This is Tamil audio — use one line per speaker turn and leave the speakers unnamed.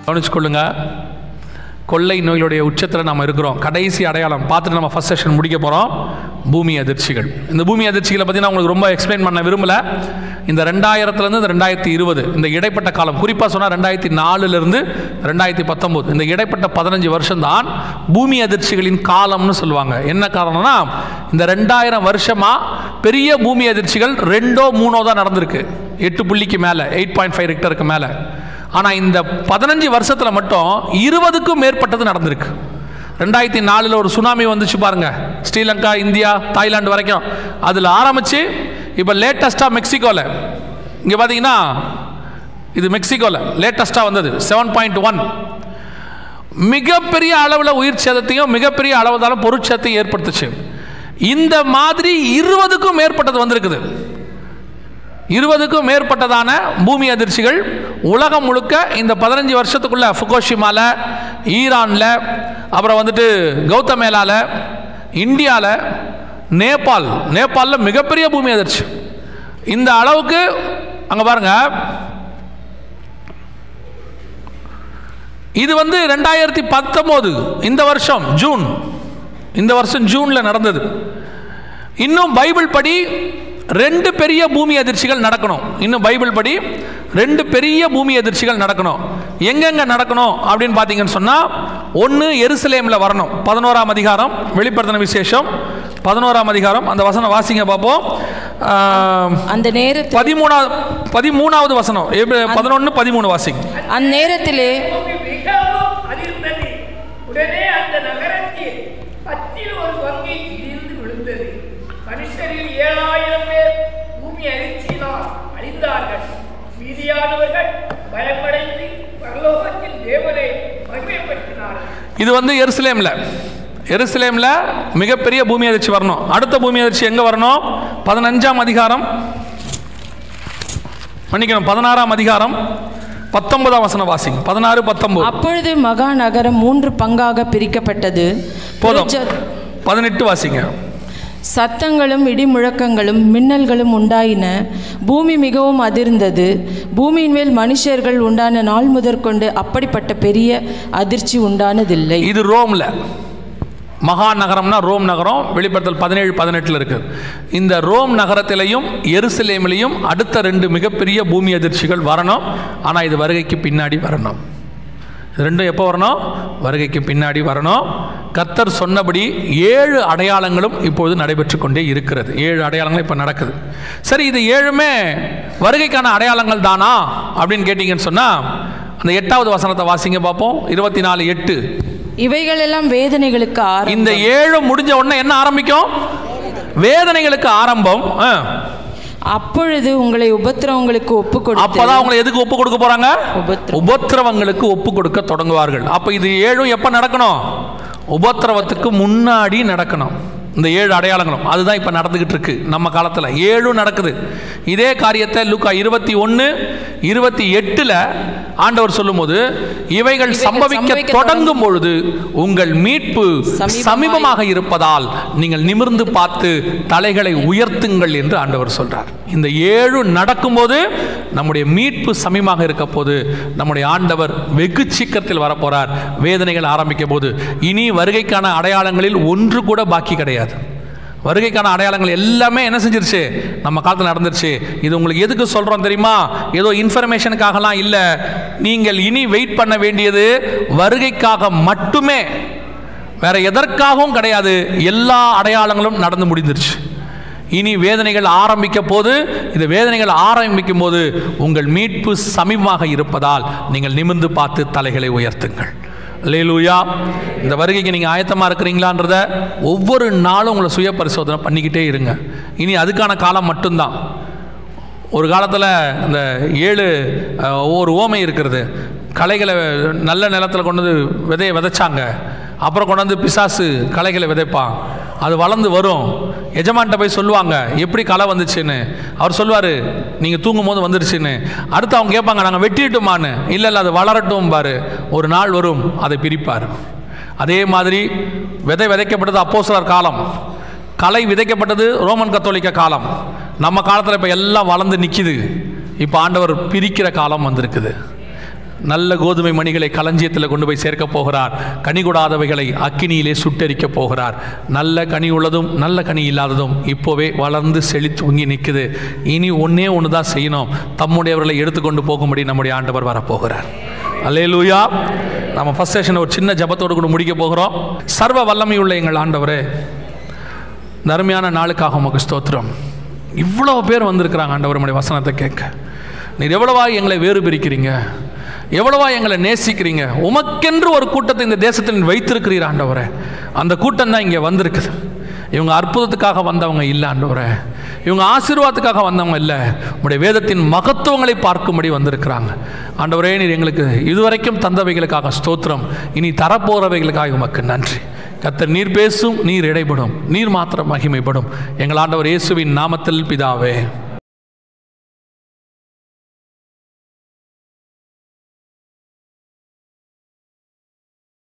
கவனிச்சுக்கொள்ளுங்க கொள்ளை நோய்களுடைய உச்சத்தில் நம்ம இருக்கிறோம் கடைசி அடையாளம் பார்த்துட்டு நம்ம ஃபஸ்ட் செஷன் முடிக்க போகிறோம் பூமி அதிர்ச்சிகள் இந்த பூமி அதிர்ச்சிகளை பற்றி நான் உங்களுக்கு ரொம்ப எக்ஸ்பிளைன் பண்ண விரும்பலை இந்த ரெண்டாயிரத்துலேருந்து இந்த ரெண்டாயிரத்தி இருபது இந்த இடைப்பட்ட காலம் குறிப்பாக சொன்னால் ரெண்டாயிரத்தி நாலுலேருந்து ரெண்டாயிரத்தி பத்தொம்போது இந்த இடைப்பட்ட பதினஞ்சு வருஷம்தான் பூமி அதிர்ச்சிகளின் காலம்னு சொல்லுவாங்க என்ன காரணம்னா இந்த ரெண்டாயிரம் வருஷமாக பெரிய பூமி அதிர்ச்சிகள் ரெண்டோ மூணோ தான் நடந்திருக்கு எட்டு புள்ளிக்கு மேலே எயிட் பாயிண்ட் ஃபைவ் ரெக்டருக்கு மேலே ஆனால் இந்த பதினஞ்சு வருஷத்தில் மட்டும் இருபதுக்கும் மேற்பட்டது நடந்திருக்கு ரெண்டாயிரத்தி நாலில் ஒரு சுனாமி வந்துச்சு பாருங்க ஸ்ரீலங்கா இந்தியா தாய்லாந்து வரைக்கும் அதில் ஆரம்பித்து இப்போ லேட்டஸ்ட்டாக மெக்சிகோவில் இங்கே பார்த்தீங்கன்னா இது மெக்சிகோவில் லேட்டஸ்ட்டாக வந்தது செவன் பாயிண்ட் ஒன் மிகப்பெரிய அளவில் உயிர் சேதத்தையும் மிகப்பெரிய அளவுதான பொருட்சேதத்தையும் ஏற்படுத்துச்சு இந்த மாதிரி இருபதுக்கும் மேற்பட்டது வந்திருக்குது இருபதுக்கும் மேற்பட்டதான பூமி அதிர்ச்சிகள் உலகம் முழுக்க இந்த பதினஞ்சு வருஷத்துக்குள்ள ஃபுகோஷிமால ஈரானில் அப்புறம் வந்துட்டு கௌதமேலால இந்தியாவில் நேபாள் நேபாளில் மிகப்பெரிய பூமி அதிர்ச்சி இந்த அளவுக்கு அங்கே பாருங்க இது வந்து ரெண்டாயிரத்தி பத்தொம்போது இந்த வருஷம் ஜூன் இந்த வருஷம் ஜூனில் நடந்தது இன்னும் பைபிள் படி ரெண்டு பெரிய பூமி அதிர்ச்சிகள் நடக்கணும் இன்னும் பைபிள் படி ரெண்டு பெரிய பூமி அதிர்ச்சிகள் நடக்கணும் எங்கெங்க நடக்கணும் அப்படின்னு பார்த்தீங்கன்னு சொன்னால் ஒன்று எருசலேமில் வரணும் பதினோராம் அதிகாரம் வெளிப்படுத்தின விசேஷம் பதினோராம் அதிகாரம் அந்த வசனம் வாசிங்க பார்ப்போம் ஆஹ்,
அந்த நேரத்தில்
பதிமூணாவது பதிமூணாவது வசனம் பதினொன்று பதிமூணு வாசிங்க
அந்நேரத்திலே
பூமி மிகவும் அதிர்ந்தது உடனே அந்த நகரத்தில் பத்தில் ஒரு பங்கு இடிந்து விழுந்தது மனுஷரில் ஏழாயிரம் பேர் பூமி அதிர்ச்சியினால் அழிந்தார்கள் மீதியானவர்கள் பயமடைந்து பரலோகத்தில் தேவனை மகிமைப்படுத்தினார்கள்
இது வந்து எருசலேமில் எருசலேமில் மிகப்பெரிய பூமி அதிர்ச்சி வரணும் அடுத்த பூமி அதிர்ச்சி எங்கே வரணும் பதினஞ்சாம் அதிகாரம் மன்னிக்கணும் பதினாறாம் அதிகாரம் பத்தொன்பதாம் வசனம் வாசிங்க பதினாறு பத்தொன்பது
அப்பொழுது மகா நகரம் மூன்று பங்காக பிரிக்கப்பட்டது
போதும்
பெருஞ்ச-
பதினெட்டு வாசிங்க
சத்தங்களும் இடிமுழக்கங்களும் மின்னல்களும் உண்டாயின பூமி மிகவும் அதிர்ந்தது பூமியின் மேல் மனுஷர்கள் உண்டான நாள் முதற்கொண்டு அப்படிப்பட்ட பெரிய அதிர்ச்சி உண்டானதில்லை
இது ரோமில் மகா நகரம்னா ரோம் நகரம் வெளிப்படுத்தல் பதினேழு பதினெட்டில் இருக்கு இந்த ரோம் நகரத்திலையும் எருசலேமிலையும் அடுத்த ரெண்டு மிகப்பெரிய பூமி அதிர்ச்சிகள் வரணும் ஆனால் இது வருகைக்கு பின்னாடி வரணும் இது ரெண்டும் எப்போ வரணும் வருகைக்கு பின்னாடி வரணும் கர்த்தர் சொன்னபடி ஏழு அடையாளங்களும் இப்பொழுது நடைபெற்று கொண்டே இருக்கிறது ஏழு அடையாளங்கள் இப்போ நடக்குது சரி இது ஏழுமே வருகைக்கான அடையாளங்கள் தானா அப்படின்னு கேட்டிங்கன்னு சொன்னால் அந்த எட்டாவது வசனத்தை வாசிங்க பார்ப்போம் இருபத்தி நாலு எட்டு
இவைகளெல்லாம் வேதனைகளுக்கு ஆரம்பம்
இந்த ஏழு முடிஞ்ச உடனே என்ன ஆரம்பிக்கும் வேதனைகளுக்கு ஆரம்பம் ஆ.
அப்பொழுது உங்களை உபத்திரவங்களுக்கு ஒப்பு கொடுத்து
அப்பதான் உங்களை எதுக்கு ஒப்பு கொடுக்க போறாங்க
உபத்திரம்.
உபத்திரவங்களுக்கு ஒப்பு கொடுக்க தொடங்குவார்கள் அப்ப இது ஏழும் எப்ப நடக்கணும் உபத்திரவத்துக்கு முன்னாடி நடக்கணும் இந்த ஏழு அடையாளங்களும் அதுதான் இப்போ நடந்துகிட்டு இருக்கு நம்ம காலத்தில் ஏழும் நடக்குது இதே காரியத்தை லூக்கா இருபத்தி ஒன்று இருபத்தி எட்டில் ஆண்டவர் சொல்லும்போது இவைகள் சம்பவிக்க
சம்பவிக்க
தொடங்கும் பொழுது உங்கள் மீட்பு
சமீபமாய்
சமீபமாக இருப்பதால் நீங்கள் நிமிர்ந்து பார்த்து தலைகளை உயர்த்துங்கள் என்று ஆண்டவர் சொல்றார் இந்த ஏழு நடக்கும்போது நம்முடைய மீட்பு சமீபமாக இருக்க போது நம்முடைய ஆண்டவர் வெகு சீக்கிரத்தில் வரப்போறார் வேதனைகள் ஆரம்பிக்க போது இனி வருகைக்கான அடையாளங்களில் ஒன்று கூட பாக்கி கிடையாது வருகைக்கான அடையாளங்கள் எல்லாமே என்ன செஞ்சிருச்சு நம்ம காலத்தில் நடந்துருச்சு இது உங்களுக்கு எதுக்கு சொல்கிறோம் தெரியுமா ஏதோ இன்ஃபர்மேஷனுக்காகலாம் இல்லை நீங்கள் இனி வெயிட் பண்ண வேண்டியது வருகைக்காக மட்டுமே வேற எதற்காகவும் கிடையாது எல்லா அடையாளங்களும் நடந்து முடிந்துருச்சு இனி வேதனைகள் ஆரம்பிக்க போது இந்த வேதனைகள் ஆரம்பிக்கும் போது உங்கள் மீட்பு சமீபமாக இருப்பதால் நீங்கள் நிமிர்ந்து பார்த்து தலைகளை உயர்த்துங்கள் லேலூயா இந்த வருகைக்கு நீங்கள் ஆயத்தமாக இருக்கிறீங்களான்றத ஒவ்வொரு நாளும் உங்களை சுய பரிசோதனை பண்ணிக்கிட்டே இருங்க இனி அதுக்கான காலம் மட்டும்தான் ஒரு காலத்தில் இந்த ஏழு அஹ், ஒவ்வொரு ஓமை இருக்கிறது களைகளை நல்ல நிலத்தில் கொண்டு வந்து விதையை விதைச்சாங்க அப்புறம் கொண்டு வந்து பிசாசு களைகளை விதைப்பான் அது வளர்ந்து வரும் எஜமான்கிட்ட போய் சொல்லுவாங்க எப்படி களை வந்துச்சுன்னு அவர் சொல்லுவார் நீங்கள் தூங்கும் போது வந்துருச்சுன்னு அடுத்து அவங்க கேட்பாங்க நாங்கள் வெட்டிட்டுமான்னு இல்லை இல்லை அது வளரட்டும் பாரு ஒரு நாள் வரும் அதை பிரிப்பார் அதே மாதிரி விதை விதைக்கப்பட்டது அப்போஸ்தலர் காலம் கலை விதைக்கப்பட்டது ரோமன் கத்தோலிக்க காலம் நம்ம காலத்தில் இப்போ எல்லாம் வளர்ந்து நிற்கிது இப்போ ஆண்டவர் பிரிக்கிற காலம் வந்திருக்குது நல்ல கோதுமை மணிகளை களஞ்சியத்தில் கொண்டு போய் சேர்க்க போகிறார் கனி கொடாதவைகளை அக்கினியிலே சுட்டெரிக்க போகிறார் நல்ல கனி உள்ளதும் நல்ல கனி இல்லாததும் இப்போவே வளர்ந்து செழித்து தொங்கி நிற்குது இனி ஒன்றே ஒன்று தான் செய்யணும் தம்முடையவர்களை எடுத்துக்கொண்டு போகும்படி நம்முடைய ஆண்டவர் வரப்போகிறார் அல்லேலூயா நம்ம ஃபர்ஸ்ட் செஷன் ஒரு சின்ன ஜபத்தோடு கூட முடிக்க போகிறோம் சர்வ வல்லமை உள்ள எங்கள் ஆண்டவரே இந்த அருமையான நாளுக்காக உமக்கு ஸ்தோத்திரம் இவ்வளோ பேர் வந்திருக்கிறாங்க ஆண்டவர் உம்முடைய வசனத்தை கேட்க நீர் எவ்வளவா எங்களை வேறு பிரிக்கிறீங்க எவ்வளவா எங்களை நேசிக்கிறீங்க உமக்கென்று ஒரு கூட்டத்தை இந்த தேசத்தில் நீர் வைத்திருக்கிறீர் ஆண்டவரே அந்த கூட்டம் தான் இங்கே வந்திருக்குது இவங்க அற்புதத்துக்காக வந்தவங்க இல்லை ஆண்டவரே இவங்க ஆசீர்வாதத்துக்காக வந்தவங்க இல்லை உங்களுடைய வேதத்தின் மகத்துவங்களை பார்க்கும்படி வந்திருக்கிறாங்க ஆண்டவரே நீர் எங்களுக்கு இதுவரைக்கும் தந்தவைகளுக்காக ஸ்தோத்திரம் இனி தரப்போகிறவைகளுக்காக உமக்கு நன்றி கத்தர் நீர் பேசும் நீர் இடைப்படும் நீர் மாத்திரம் மகிமைப்படும் எங்கள் ஆண்டவர் இயேசுவின் நாமத்தில் பிதாவே